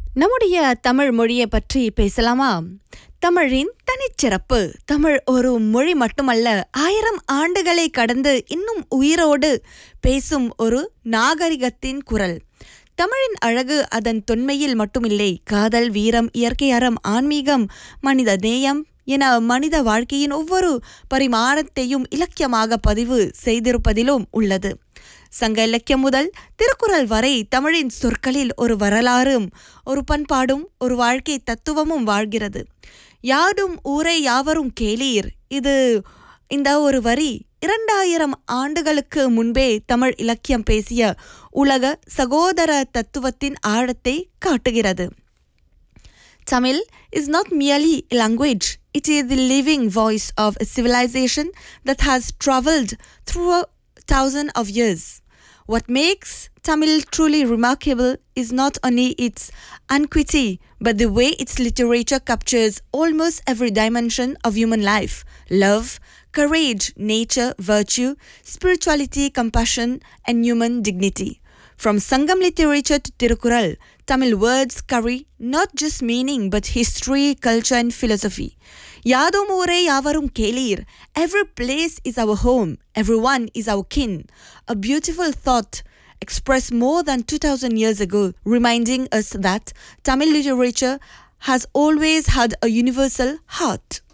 நம்முடைய தமிழ் மொழியை பற்றி பேசலாமா தமிழின் தனிச்சிறப்பு தமிழ் ஒரு மொழி மட்டுமல்ல ஆயிரம் ஆண்டுகளை கடந்து இன்னும் உயிரோடு பேசும் ஒரு நாகரிகத்தின் குரல் தமிழின் அழகு அதன் தொன்மையில் மட்டுமில்லை காதல் வீரம் இயற்கை அறம் ஆன்மீகம் மனித நேயம் என மனித வாழ்க்கையின் ஒவ்வொரு பரிமாணத்தையும் இலக்கியமாக பதிவு செய்திருப்பதிலும் உள்ளது சங்க இலக்கியம் முதல் திருக்குறள் வரை தமிழின் சொற்களில் ஒரு வரலாறும் ஒரு பண்பாடும் ஒரு வாழ்க்கை தத்துவமும் வாழ்கிறது யாடும் ஊரை யாவரும் கேளீர் இது இந்த ஒரு வரி இரண்டாயிரம் ஆண்டுகளுக்கு முன்பே தமிழ் இலக்கியம் பேசிய உலக சகோதர தத்துவத்தின் ஆழத்தை காட்டுகிறது Tamil is not merely a language, it is the living voice of a civilization that has traveled through a thousand of years. What makes Tamil truly remarkable is not only its antiquity, but the way its literature captures almost every dimension of human life love, courage, nature, virtue, spirituality, compassion, and human dignity. From Sangam literature to Tirukural, Tamil words carry not just meaning but history, culture, and philosophy. Yadum ure yavarum kelir. Every place is our home, everyone is our kin. A beautiful thought expressed more than 2000 years ago, reminding us that Tamil literature has always had a universal heart.